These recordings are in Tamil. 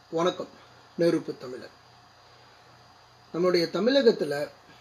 வணக்கம் நெருப்பு தமிழர் நம்முடைய தமிழகத்தில்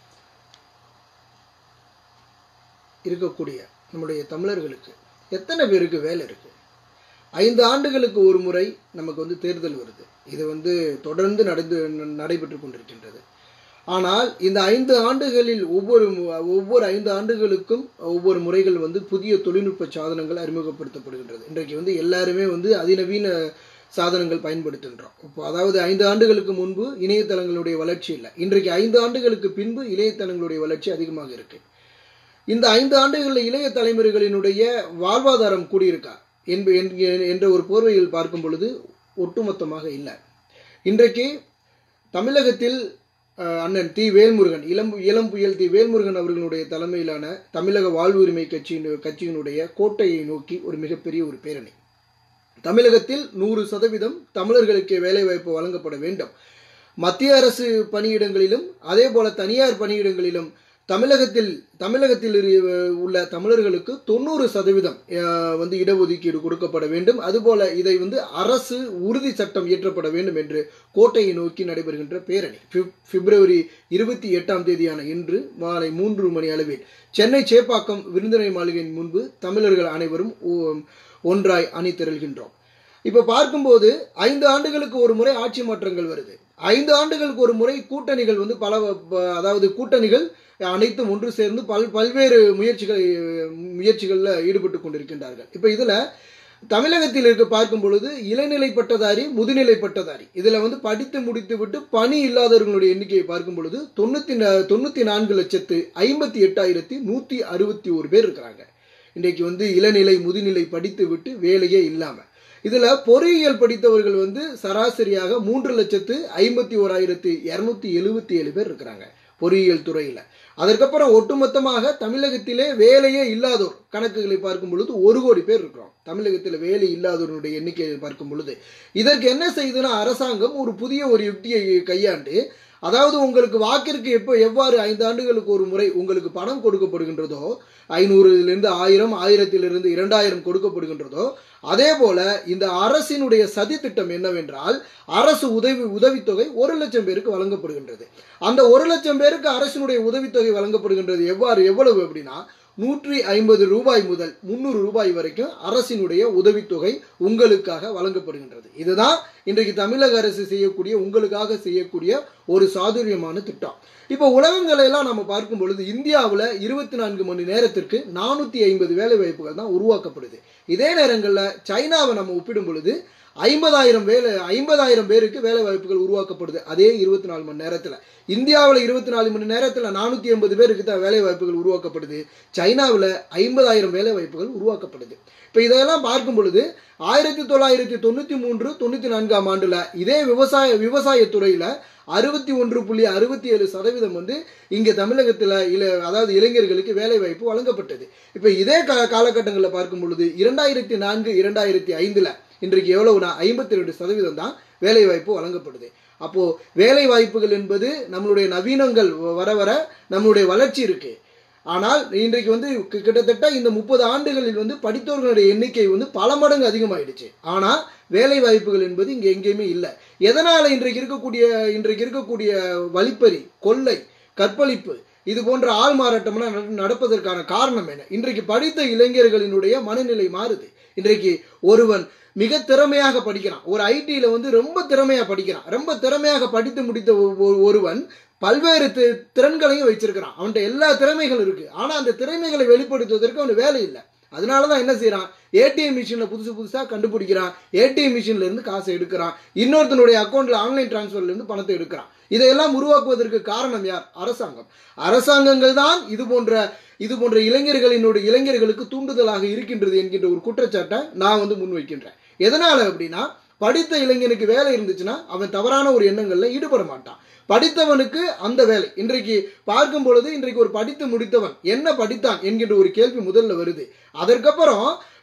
இருக்கக்கூடிய நம்முடைய தமிழர்களுக்கு எத்தனை பேருக்கு வேலை இருக்கு ஐந்து ஆண்டுகளுக்கு ஒரு முறை நமக்கு வந்து தேர்தல் வருது இது வந்து தொடர்ந்து நடந்து நடைபெற்று கொண்டிருக்கின்றது ஆனால் இந்த ஐந்து ஆண்டுகளில் ஒவ்வொரு மு- ஒவ்வொரு ஐந்து ஆண்டுகளுக்கும் ஒவ்வொரு முறைகள் வந்து புதிய தொழில்நுட்ப சாதனங்கள் அறிமுகப்படுத்தப்படுகின்றது இன்றைக்கு வந்து எல்லாருமே வந்து அதிநவீன சாதனங்கள் பயன்படுத்துகின்றோம் இப்போ அதாவது ஐந்து ஆண்டுகளுக்கு முன்பு இணையதளங்களுடைய வளர்ச்சி இல்லை இன்றைக்கு ஐந்து ஆண்டுகளுக்கு பின்பு இணையதளங்களுடைய வளர்ச்சி அதிகமாக இருக்கு இந்த ஐந்து ஆண்டுகளில் இளைய தலைமுறைகளினுடைய வாழ்வாதாரம் கூடியிருக்கா என்ப- என்க- என்ற ஒரு போர்வையில் பார்க்கும் பொழுது ஒட்டுமொத்தமாக இல்லை இன்றைக்கு தமிழகத்தில் அஹ், அண்ணன் தி வேல்முருகன் இளம் இளம் புயல் தி வேல்முருகன் அவர்களுடைய தலைமையிலான தமிழக வாழ்வுரிமை கட்சியின் கட்சியினுடைய கோட்டையை நோக்கி ஒரு மிகப்பெரிய ஒரு பேரணி தமிழகத்தில் நூறு சதவீதம் தமிழர்களுக்கு வேலைவாய்ப்பு வழங்கப்பட வேண்டும் மத்திய அரசு பணியிடங்களிலும் அதே போல தனியார் பணியிடங்களிலும் தமிழகத்தில் தமிழகத்தில் இரு- உள்ள தமிழர்களுக்கு தொண்ணூறு சதவீதம் அஹ், வந்து இடஒதுக்கீடு கொடுக்கப்பட வேண்டும் அதுபோல இதை வந்து அரசு உறுதி சட்டம் இயற்றப்பட வேண்டும் என்று கோட்டையை நோக்கி நடைபெறுகின்ற பேரணி பிப்- பிப்ரவரி இருபத்தி எட்டாம் தேதியான இன்று மாலை மூன்று மணி அளவில் சென்னை சேப்பாக்கம் விருந்தினர் மாளிகையின் முன்பு தமிழர்கள் அனைவரும் ஒ- ஒன்றாய் அணி திரள்கின்றோம் இப்ப பார்க்கும்போது ஐந்து ஆண்டுகளுக்கு ஒரு முறை ஆட்சி மாற்றங்கள் வருது ஐந்து ஆண்டுகளுக்கு ஒரு முறை கூட்டணிகள் வந்து பல ப- அதாவது கூட்டணிகள் அனைத்தும் ஒன்று சேர்ந்து பல் பல்வேறு முயற்சிகள் முயற்சிகளில் ஈடுபட்டு கொண்டிருக்கின்றார்கள் இப்ப இதுல தமிழகத்தில் இருக்க பார்க்கும் பொழுது இளநிலை பட்டதாரி முதுநிலை பட்டதாரி இதுல வந்து படித்து முடித்து விட்டு பணி இல்லாதவர்களுடைய எண்ணிக்கையை பார்க்கும் பொழுது தொண்ணூத்தி நா- தொண்ணூத்தி நான்கு லட்சத்து ஐம்பத்தி எட்டாயிரத்தி நூத்தி அறுபத்தி ஒரு பேர் இருக்கிறாங்க இன்றைக்கு வந்து இளநிலை முதுநிலை படித்து விட்டு வேலையே இல்லாம இதுல பொறியியல் படித்தவர்கள் வந்து சராசரியாக மூன்று லட்சத்து ஐம்பத்தி ஓராயிரத்தி இருநூத்தி எழுபத்தி ஏழு பேர் இருக்கிறாங்க பொறியியல் துறையில அதற்கப்புறம் ஒட்டுமொத்தமாக தமிழகத்திலே வேலையே இல்லாதோர் கணக்குகளை பார்க்கும் பொழுது ஒரு கோடி பேர் இருக்கிறோம் தமிழகத்தில் வேலை இல்லாதோருடைய எண்ணிக்கையை பார்க்கும் பொழுது இதற்கு என்ன செய்யுதுன்னா அரசாங்கம் ஒரு புதிய ஒரு யுக்தியை கையாண்டு அதாவது உங்களுக்கு வாக்கிற்கு எப்போ எவ்வாறு ஐந்து ஆண்டுகளுக்கு ஒரு முறை உங்களுக்கு பணம் கொடுக்கப்படுகின்றதோ ஐநூறுலேருந்து ஆயிரம் ஆயிரத்திலிருந்து இரண்டாயிரம் கொடுக்கப்படுகின்றதோ அதே போல இந்த அரசினுடைய சதி திட்டம் என்னவென்றால் அரசு உதவி உதவித்தொகை ஒரு லட்சம் பேருக்கு வழங்கப்படுகின்றது அந்த ஒரு லட்சம் பேருக்கு அரசினுடைய உதவித்தொகை வழங்கப்படுகின்றது எவ்வாறு எவ்வளவு அப்படின்னா நூற்றி ஐம்பது ரூபாய் முதல் முந்நூறு ரூபாய் வரைக்கும் அரசினுடைய உதவித்தொகை உங்களுக்காக வழங்கப்படுகின்றது இதுதான் இன்றைக்கு தமிழக அரசு செய்யக்கூடிய உங்களுக்காக செய்யக்கூடிய ஒரு சாதுரியமான திட்டம் இப்போ உலகங்களை எல்லாம் நம்ம பார்க்கும் பொழுது இந்தியாவில் இருபத்தி நான்கு மணி நேரத்திற்கு நானூற்றி ஐம்பது வேலை வாய்ப்புகள் தான் உருவாக்கப்படுது இதே நேரங்களில் சைனாவை நம்ம ஒப்பிடும் பொழுது ஐம்பதாயிரம் வேலை ஐம்பதாயிரம் பேருக்கு வேலை வாய்ப்புகள் உருவாக்கப்படுது அதே இருபத்தி நாலு மணி நேரத்தில் இந்தியாவில் இருபத்தி நாலு மணி நேரத்தில் நானூற்றி ஐம்பது பேருக்கு தான் வேலை வாய்ப்புகள் உருவாக்கப்படுது சைனாவில் ஐம்பதாயிரம் வேலை வாய்ப்புகள் உருவாக்கப்படுது இப்போ இதெல்லாம் பார்க்கும் பொழுது ஆயிரத்தி தொள்ளாயிரத்தி தொண்ணூற்றி மூன்று தொண்ணூற்றி நான்காம் ஆண்டில் இதே விவசாய விவசாயத்துறையில் அறுபத்தி ஒன்று புள்ளி அறுபத்தி ஏழு சதவீதம் வந்து இங்கே தமிழகத்தில் இள அதாவது இளைஞர்களுக்கு வேலை வாய்ப்பு வழங்கப்பட்டது இப்போ இதே கா காலகட்டங்களில் பார்க்கும் பொழுது இரண்டாயிரத்தி நான்கு இரண்டாயிரத்தி ஐந்தில் இன்றைக்கு எவ்வளவுனா ஐம்பத்தி ரெண்டு சதவீதம் தான் வேலை வாய்ப்பு வழங்கப்படுது அப்போ வேலை வாய்ப்புகள் என்பது நம்மளுடைய நவீனங்கள் வர வர நம்மளுடைய வளர்ச்சி இருக்கு ஆனால் இன்றைக்கு வந்து கி- கிட்டத்தட்ட இந்த முப்பது ஆண்டுகளில் வந்து படித்தவர்களுடைய எண்ணிக்கை வந்து பல மடங்கு அதிகமாயிடுச்சு ஆனால் வேலை வாய்ப்புகள் என்பது இங்கே எங்கேயுமே இல்லை எதனால இன்றைக்கு இருக்கக்கூடிய இன்றைக்கு இருக்கக்கூடிய வழிப்பறி கொள்ளை கற்பழிப்பு இது போன்ற ஆள் மாறாட்டம்லாம் நட- நடப்பதற்கான காரணம் என்ன இன்றைக்கு படித்த இளைஞர்களினுடைய மனநிலை மாறுது இன்றைக்கு ஒருவன் மிக திறமையாக படிக்கிறான் ஒரு ஐடியில வந்து ரொம்ப திறமையா படிக்கிறான் ரொம்ப திறமையாக படித்து முடித்த ஒ- ஒ- ஒருவன் பல்வேறு தி- திறன்களையும் வச்சிருக்கிறான் அவன்கிட்ட எல்லா திறமைகள் இருக்கு ஆனா அந்த திறமைகளை வெளிப்படுத்துவதற்கு அவனுக்கு வேலை இல்லை அதனாலதான் என்ன செய்யறான் ஏடிஎம் மிஷின்ல புதுசு புதுசா கண்டுபிடிக்கிறான் ஏடிஎம் மிஷின்ல இருந்து காசை எடுக்கிறான் இன்னொருத்தனுடைய அக்கௌண்ட்ல ஆன்லைன் டிரான்ஸ்ஃபர்ல இருந்து பணத்தை எடுக்கிறான் இதையெல்லாம் உருவாக்குவதற்கு காரணம் யார் அரசாங்கம் அரசாங்கங்கள் தான் இது போன்ற இது போன்ற இளைஞர்களினுடைய இளைஞர்களுக்கு தூண்டுதலாக இருக்கின்றது என்கின்ற ஒரு குற்றச்சாட்டை நான் வந்து முன்வைக்கின்றேன் எதனால அப்படின்னா படித்த இளைஞனுக்கு வேலை இருந்துச்சுன்னா அவன் தவறான ஒரு எண்ணங்கள்ல ஈடுபட மாட்டான் படித்தவனுக்கு அந்த வேலை இன்றைக்கு பார்க்கும் பொழுது இன்றைக்கு ஒரு படித்து முடித்தவன் என்ன படித்தான் என்கின்ற ஒரு கேள்வி முதல்ல வருது அதற்கப்புறம்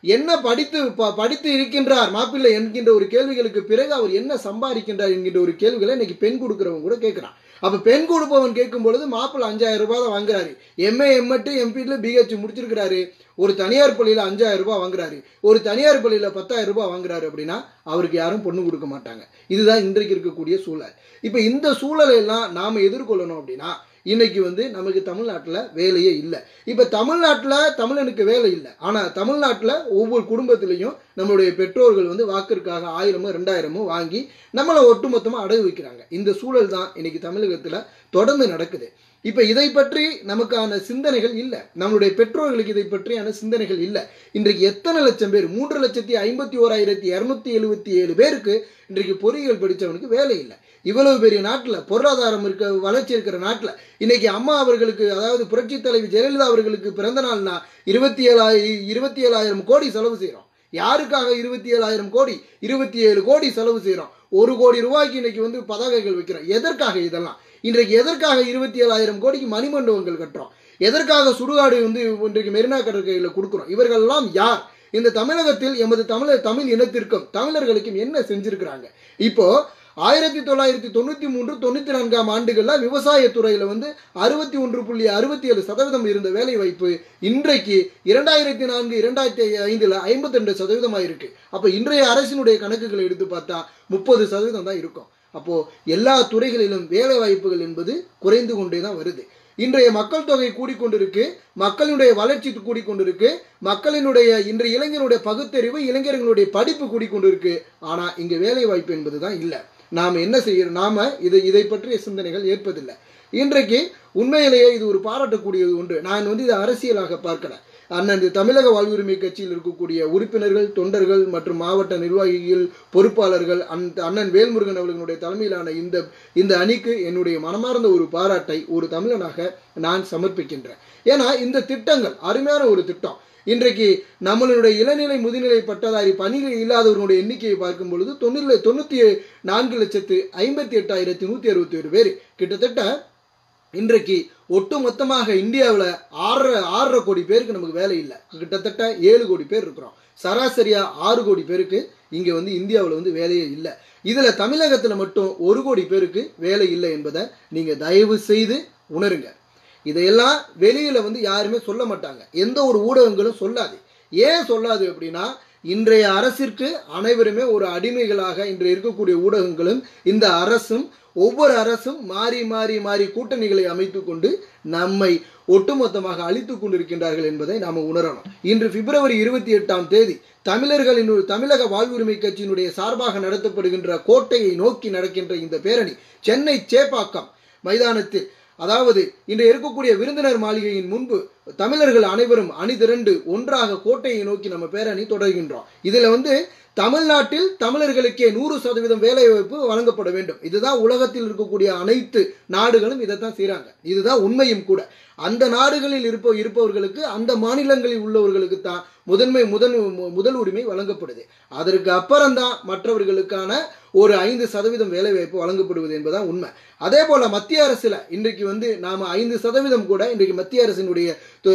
என்ன படித்து ப- படித்து இருக்கின்றார் மாப்பிள்ளை என்கின்ற ஒரு கேள்விகளுக்கு பிறகு அவர் என்ன சம்பாதிக்கின்றார் என்கின்ற ஒரு கேள்விகளை இன்னைக்கு பெண் கொடுக்கிறவங்க கூட கேட்கிறான் அப்ப பெண் கொடுப்பவன் கேட்கும் பொழுது மாப்பிள்ளை அஞ்சாயிரம் ரூபாய் தான் வாங்குறாரு எம்ஏ எம்எட்டு எம்பியில் பிஹெச் முடிச்சிருக்கிறாரு ஒரு தனியார் பள்ளியில அஞ்சாயிரம் ரூபாய் வாங்குறாரு ஒரு தனியார் பள்ளியில பத்தாயிரம் ரூபாய் வாங்குறாரு அப்படின்னா அவருக்கு யாரும் பொண்ணு கொடுக்க மாட்டாங்க இதுதான் இன்றைக்கு இருக்கக்கூடிய சூழல் இப்ப இந்த சூழலை எல்லாம் நாம எதிர்கொள்ளணும் அப்படின்னா இன்னைக்கு வந்து நமக்கு தமிழ்நாட்டில் வேலையே இல்லை இப்போ தமிழ்நாட்டில் தமிழனுக்கு வேலை இல்லை ஆனால் தமிழ்நாட்டில் ஒவ்வொரு குடும்பத்திலையும் நம்மளுடைய பெற்றோர்கள் வந்து வாக்கிற்காக ஆயிரமோ ரெண்டாயிரமோ வாங்கி நம்மளை ஒட்டுமொத்தமாக அடகு வைக்கிறாங்க இந்த சூழல் தான் இன்னைக்கு தமிழகத்தில் தொடர்ந்து நடக்குது இப்போ இதை பற்றி நமக்கான சிந்தனைகள் இல்லை நம்மளுடைய பெற்றோர்களுக்கு இதை பற்றியான சிந்தனைகள் இல்லை இன்றைக்கு எத்தனை லட்சம் பேர் மூன்று லட்சத்தி ஐம்பத்தி ஓராயிரத்தி இரநூத்தி எழுபத்தி ஏழு பேருக்கு இன்றைக்கு பொறியியல் படித்தவனுக்கு வேலை இல்லை இவ்வளவு பெரிய நாட்டில் பொருளாதாரம் இருக்க வளர்ச்சி இருக்கிற நாட்டில் இன்னைக்கு அம்மா அவர்களுக்கு அதாவது புரட்சி தலைவி ஜெயலலிதா அவர்களுக்கு பிறந்த நாள்னா இருபத்தி ஏழாயிரம் இருபத்தி ஏழாயிரம் கோடி செலவு செய்கிறோம் யாருக்காக இருபத்தி ஏழாயிரம் கோடி இருபத்தி ஏழு கோடி செலவு செய்கிறோம் ஒரு கோடி ரூபாய்க்கு இன்னைக்கு வந்து பதாகைகள் வைக்கிறோம் எதற்காக இதெல்லாம் இன்றைக்கு எதற்காக இருபத்தி ஏழாயிரம் கோடிக்கு மணிமண்டபங்கள் கட்டுறோம் எதற்காக சுடுகாடு வந்து இன்றைக்கு மெரினா கடற்கரையில் கொடுக்குறோம் இவர்கள்லாம் யார் இந்த தமிழகத்தில் எமது தமிழர் தமிழ் இனத்திற்கும் தமிழர்களுக்கும் என்ன செஞ்சிருக்கிறாங்க இப்போ ஆயிரத்தி தொள்ளாயிரத்தி தொண்ணூத்தி மூன்று தொண்ணூத்தி நான்காம் ஆண்டுகள்ல விவசாய துறையில வந்து அறுபத்தி ஒன்று புள்ளி அறுபத்தி ஏழு சதவீதம் இருந்த வேலை வாய்ப்பு இன்றைக்கு இரண்டாயிரத்தி நான்கு இரண்டாயிரத்தி ஐந்துல ஐம்பத்தி ரெண்டு சதவீதமா இருக்கு அப்ப இன்றைய அரசினுடைய கணக்குகளை எடுத்து பார்த்தா முப்பது சதவீதம் தான் இருக்கும் அப்போ எல்லா துறைகளிலும் வேலை வாய்ப்புகள் என்பது குறைந்து கொண்டே தான் வருது இன்றைய மக்கள் தொகை கூடிக்கொண்டிருக்கு மக்களினுடைய வளர்ச்சி கூடிக்கொண்டிருக்கு மக்களினுடைய இன்றைய இளைஞருடைய பகுத்தறிவு இளைஞர்களுடைய படிப்பு கூடிக்கொண்டிருக்கு ஆனா இங்க வேலை வாய்ப்பு என்பது தான் இல்லை நாம என்ன செய்யறோம் நாம இதை இதை பற்றிய சிந்தனைகள் ஏற்பதில்லை இன்றைக்கு உண்மையிலேயே இது ஒரு பாராட்டக்கூடியது ஒன்று நான் வந்து இதை அரசியலாக பார்க்கல அண்ணன் இந்த தமிழக வாழ்வுரிமை கட்சியில் இருக்கக்கூடிய உறுப்பினர்கள் தொண்டர்கள் மற்றும் மாவட்ட நிர்வாகிகள் பொறுப்பாளர்கள் அந்த அண்ணன் வேல்முருகன் அவர்களுடைய தலைமையிலான இந்த இந்த அணிக்கு என்னுடைய மனமார்ந்த ஒரு பாராட்டை ஒரு தமிழனாக நான் சமர்ப்பிக்கின்றேன் ஏன்னா இந்த திட்டங்கள் அருமையான ஒரு திட்டம் இன்றைக்கு நம்மளுடைய இளநிலை முதுநிலை பட்டதாரி பணிகள் இல்லாதவர்களுடைய எண்ணிக்கையை பார்க்கும் பொழுது தொண்ணூறு தொண்ணூற்றி நான்கு லட்சத்து ஐம்பத்தி எட்டாயிரத்தி நூற்றி அறுபத்தி ஒரு பேர் கிட்டத்தட்ட இன்றைக்கு ஒட்டு மொத்தமாக இந்தியாவில் ஆறரை ஆறரை கோடி பேருக்கு நமக்கு வேலை இல்லை கிட்டத்தட்ட ஏழு கோடி பேர் இருக்கிறோம் சராசரியா ஆறு கோடி பேருக்கு இங்கே வந்து இந்தியாவில் வந்து வேலையே இல்லை இதில் தமிழகத்தில் மட்டும் ஒரு கோடி பேருக்கு வேலை இல்லை என்பதை நீங்கள் தயவு செய்து உணருங்க இதையெல்லாம் வெளியில வந்து யாருமே சொல்ல மாட்டாங்க எந்த ஒரு ஊடகங்களும் சொல்லாது ஏன் சொல்லாது அப்படின்னா இன்றைய அரசிற்கு அனைவருமே ஒரு அடிமைகளாக இன்று இருக்கக்கூடிய ஊடகங்களும் இந்த அரசும் ஒவ்வொரு அரசும் மாறி மாறி மாறி கூட்டணிகளை அமைத்து கொண்டு நம்மை ஒட்டுமொத்தமாக அழித்துக் கொண்டிருக்கின்றார்கள் என்பதை நாம் உணரணும் இன்று பிப்ரவரி இருபத்தி எட்டாம் தேதி தமிழர்களின் தமிழக வாழ்வுரிமை கட்சியினுடைய சார்பாக நடத்தப்படுகின்ற கோட்டையை நோக்கி நடக்கின்ற இந்த பேரணி சென்னை சேப்பாக்கம் மைதானத்தில் அதாவது இன்று இருக்கக்கூடிய விருந்தினர் மாளிகையின் முன்பு தமிழர்கள் அனைவரும் அணிதிரண்டு ஒன்றாக கோட்டையை நோக்கி நம்ம பேரணி தொடர்கின்றோம் இதுல வந்து தமிழ்நாட்டில் தமிழர்களுக்கே நூறு சதவீதம் வேலைவாய்ப்பு வழங்கப்பட வேண்டும் இதுதான் உலகத்தில் இருக்கக்கூடிய அனைத்து நாடுகளும் இதைத்தான் செய்றாங்க இதுதான் உண்மையும் கூட அந்த நாடுகளில் இருப்ப இருப்பவர்களுக்கு அந்த மாநிலங்களில் உள்ளவர்களுக்கு தான் முதன்மை முதல் முதல் உரிமை வழங்கப்படுது அதற்கு அப்புறம்தான் மற்றவர்களுக்கான ஒரு ஐந்து சதவீதம் வேலைவாய்ப்பு வழங்கப்படுவது என்பதுதான் உண்மை அதே போல மத்திய அரசுல இன்றைக்கு வந்து நாம ஐந்து சதவீதம் கூட இன்றைக்கு மத்திய அரசினுடைய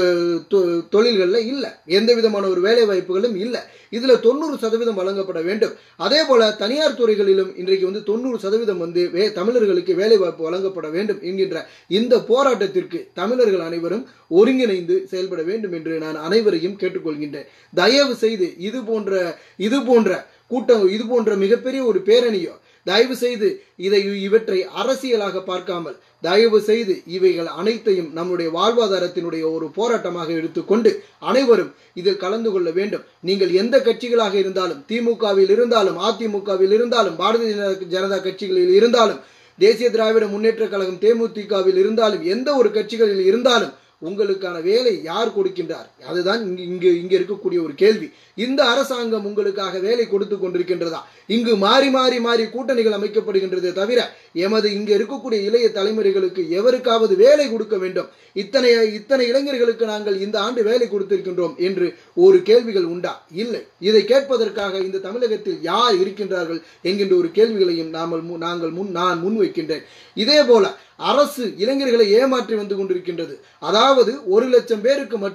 தொழில்களில் இல்லை எந்த விதமான ஒரு வேலை வாய்ப்புகளும் இல்லை இதுல தொண்ணூறு சதவீதம் வழங்கப்பட வேண்டும் அதே போல தனியார் துறைகளிலும் இன்றைக்கு வந்து தொண்ணூறு சதவீதம் வந்து வே தமிழர்களுக்கு வேலை வாய்ப்பு வழங்கப்பட வேண்டும் என்கின்ற இந்த போராட்டத்திற்கு தமிழர்கள் அனைவரும் ஒருங்கிணைந்து செயல்பட வேண்டும் என்று நான் அனைவரையும் கேட்டுக்கொள்கின்றேன் தயவு செய்து இது போன்ற இது போன்ற கூட்டம் இது போன்ற மிகப்பெரிய ஒரு பேரணியோ தயவு செய்து இதை இவற்றை அரசியலாக பார்க்காமல் தயவு செய்து இவைகள் அனைத்தையும் நம்முடைய வாழ்வாதாரத்தினுடைய ஒரு போராட்டமாக எடுத்துக்கொண்டு அனைவரும் இதில் கலந்து கொள்ள வேண்டும் நீங்கள் எந்த கட்சிகளாக இருந்தாலும் திமுகவில் இருந்தாலும் அதிமுகவில் இருந்தாலும் பாரதிய ஜனதா கட்சிகளில் இருந்தாலும் தேசிய திராவிட முன்னேற்ற கழகம் தேமுதிகவில் இருந்தாலும் எந்த ஒரு கட்சிகளில் இருந்தாலும் உங்களுக்கான வேலை யார் கொடுக்கின்றார் அதுதான் இங்கு இங்கு இங்க இருக்கக்கூடிய ஒரு கேள்வி இந்த அரசாங்கம் உங்களுக்காக வேலை கொடுத்து கொண்டிருக்கின்றதா இங்கு மாறி மாறி மாறி கூட்டணிகள் அமைக்கப்படுகின்றதே தவிர எமது இங்க இருக்கக்கூடிய இளைய தலைமுறைகளுக்கு எவருக்காவது வேலை கொடுக்க வேண்டும் இத்தனை இத்தனை இளைஞர்களுக்கு நாங்கள் இந்த ஆண்டு வேலை கொடுத்திருக்கின்றோம் என்று ஒரு கேள்விகள் உண்டா இல்லை இதை கேட்பதற்காக இந்த தமிழகத்தில் யார் இருக்கின்றார்கள் என்கின்ற ஒரு கேள்விகளையும் நாமல் நாங்கள் முன் நான் முன்வைக்கின்றேன் இதே போல அரசு இளைஞர்களை ஏமாற்றி வந்து கொண்டிருக்கின்றது அதாவது ஒரு லட்சம் பேருக்கு மட்டும்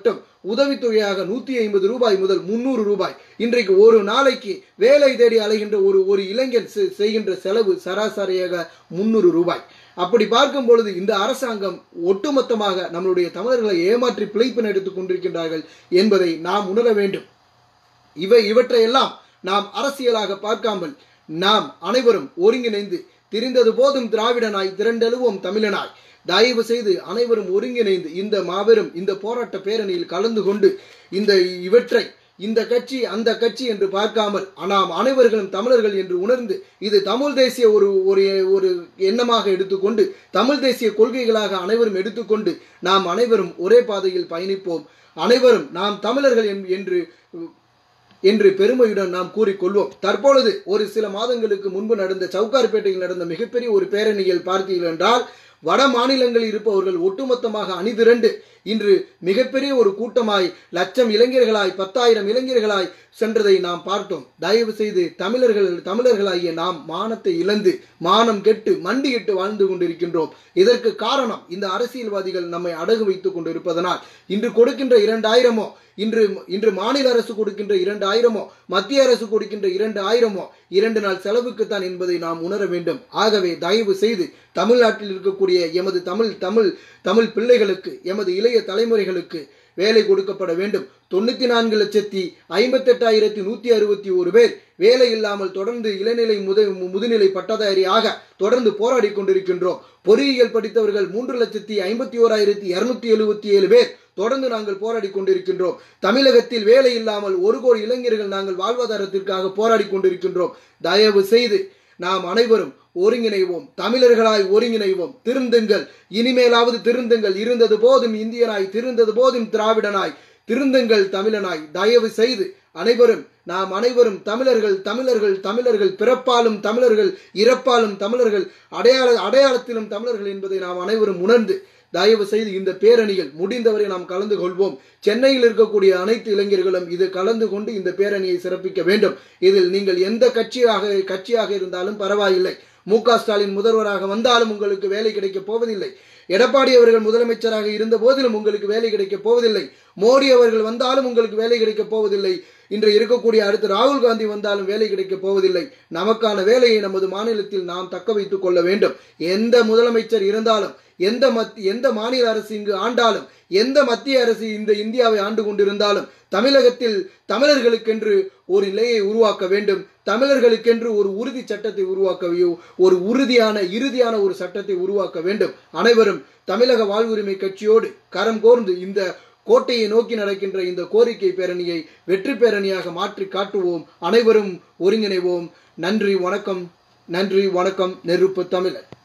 உதவித்தொகையாக நூத்தி ஐம்பது ரூபாய் முதல் முன்னூறு ரூபாய் இன்றைக்கு ஒரு நாளைக்கு வேலை தேடி அலைகின்ற ஒரு ஒரு இளைஞன் செ- செய்கின்ற செலவு சராசரியாக முன்னூறு ரூபாய் அப்படி பார்க்கும் பொழுது இந்த அரசாங்கம் ஒட்டுமொத்தமாக நம்மளுடைய தமிழர்களை ஏமாற்றி பிழைப்பு நடத்திக் கொண்டிருக்கின்றார்கள் என்பதை நாம் உணர வேண்டும் இவை இவற்றையெல்லாம் நாம் அரசியலாக பார்க்காமல் நாம் அனைவரும் ஒருங்கிணைந்து திரிந்தது போதும் திராவிடனாய் திரண்டெழுவோம் தமிழனாய் தயவு செய்து அனைவரும் ஒருங்கிணைந்து இந்த மாபெரும் இந்த போராட்ட பேரணியில் கலந்து கொண்டு இந்த இவற்றை இந்த கட்சி அந்த கட்சி என்று பார்க்காமல் நாம் அனைவர்களும் தமிழர்கள் என்று உணர்ந்து இது தமிழ் தேசிய ஒரு ஒரு ஒரு எண்ணமாக எடுத்துக்கொண்டு தமிழ் தேசிய கொள்கைகளாக அனைவரும் எடுத்துக்கொண்டு நாம் அனைவரும் ஒரே பாதையில் பயணிப்போம் அனைவரும் நாம் தமிழர்கள் என்- என்று என்று பெருமையுடன் நாம் கூறிக்கொள்வோம் தற்பொழுது ஒரு சில மாதங்களுக்கு முன்பு நடந்த சவுகார்பேட்டையில் நடந்த மிகப்பெரிய ஒரு பேரணியில் பார்த்தீர்கள் என்றால் வட மாநிலங்களில் இருப்பவர்கள் ஒட்டுமொத்தமாக அணிதிரண்டு இன்று மிகப்பெரிய ஒரு கூட்டமாய் லட்சம் இளைஞர்களாய் பத்தாயிரம் இளைஞர்களாய் சென்றதை நாம் பார்த்தோம் தயவு செய்து தமிழர்கள் தமிழர்களாகிய நாம் மானத்தை இழந்து மானம் கெட்டு மண்டியிட்டு வாழ்ந்து கொண்டிருக்கின்றோம் இதற்கு காரணம் இந்த அரசியல்வாதிகள் நம்மை அடகு வைத்துக் கொண்டிருப்பதனால் இன்று கொடுக்கின்ற இரண்டாயிரமோ இன்று இன்று மாநில அரசு கொடுக்கின்ற இரண்டு ஆயிரமோ மத்திய அரசு கொடுக்கின்ற இரண்டு ஆயிரமோ இரண்டு நாள் செலவுக்குத்தான் என்பதை நாம் உணர வேண்டும் ஆகவே தயவு செய்து தமிழ்நாட்டில் இருக்கக்கூடிய எமது தமிழ் தமிழ் தமிழ் பிள்ளைகளுக்கு எமது இளைய தலைமுறைகளுக்கு வேலை கொடுக்கப்பட வேண்டும் தொண்ணூத்தி நான்கு லட்சத்தி ஐம்பத்தெட்டாயிரத்தி நூத்தி அறுபத்தி ஒரு பேர் வேலை இல்லாமல் தொடர்ந்து இளநிலை முத முதுநிலை பட்டதாரியாக தொடர்ந்து போராடி கொண்டிருக்கின்றோம் பொறியியல் படித்தவர்கள் மூன்று லட்சத்தி ஐம்பத்தி ஓராயிரத்தி இருநூத்தி எழுபத்தி ஏழு பேர் தொடர்ந்து நாங்கள் போராடி கொண்டிருக்கின்றோம் தமிழகத்தில் வேலை இல்லாமல் ஒரு கோடி இளைஞர்கள் நாங்கள் வாழ்வாதாரத்திற்காக போராடி கொண்டிருக்கின்றோம் தயவு செய்து நாம் அனைவரும் ஒருங்கிணைவோம் தமிழர்களாய் ஒருங்கிணைவோம் திருந்துங்கள் இனிமேலாவது திருந்துங்கள் இருந்தது போதும் இந்தியனாய் திருந்தது போதும் திராவிடனாய் திருந்துங்கள் தமிழனாய் தயவு செய்து அனைவரும் நாம் அனைவரும் தமிழர்கள் தமிழர்கள் தமிழர்கள் பிறப்பாலும் தமிழர்கள் இறப்பாலும் தமிழர்கள் அடையாள அடையாளத்திலும் தமிழர்கள் என்பதை நாம் அனைவரும் உணர்ந்து தயவு செய்து இந்த பேரணியில் முடிந்தவரை நாம் கலந்து கொள்வோம் சென்னையில் இருக்கக்கூடிய அனைத்து இளைஞர்களும் இது கலந்து கொண்டு இந்த பேரணியை சிறப்பிக்க வேண்டும் இதில் நீங்கள் எந்த கட்சியாக கட்சியாக இருந்தாலும் பரவாயில்லை மு க ஸ்டாலின் முதல்வராக வந்தாலும் உங்களுக்கு வேலை கிடைக்கப் போவதில்லை எடப்பாடி அவர்கள் முதலமைச்சராக இருந்த போதிலும் உங்களுக்கு வேலை கிடைக்கப் போவதில்லை மோடி அவர்கள் வந்தாலும் உங்களுக்கு வேலை கிடைக்கப் போவதில்லை இன்று இருக்கக்கூடிய அடுத்து ராகுல் காந்தி வந்தாலும் வேலை கிடைக்கப் போவதில்லை நமக்கான வேலையை நமது மாநிலத்தில் நாம் தக்க வைத்துக் கொள்ள வேண்டும் எந்த முதலமைச்சர் இருந்தாலும் எந்த மத் எந்த மாநில அரசு இங்கு ஆண்டாலும் எந்த மத்திய அரசு இந்த இந்தியாவை ஆண்டு கொண்டிருந்தாலும் தமிழகத்தில் தமிழர்களுக்கென்று ஒரு நிலையை உருவாக்க வேண்டும் தமிழர்களுக்கென்று ஒரு உறுதி சட்டத்தை உருவாக்க ஒரு உறுதியான இறுதியான ஒரு சட்டத்தை உருவாக்க வேண்டும் அனைவரும் தமிழக வாழ்வுரிமை கட்சியோடு கரம் கோர்ந்து இந்த கோட்டையை நோக்கி நடக்கின்ற இந்த கோரிக்கை பேரணியை வெற்றி பேரணியாக மாற்றி காட்டுவோம் அனைவரும் ஒருங்கிணைவோம் நன்றி வணக்கம் நன்றி வணக்கம் நெருப்பு தமிழர்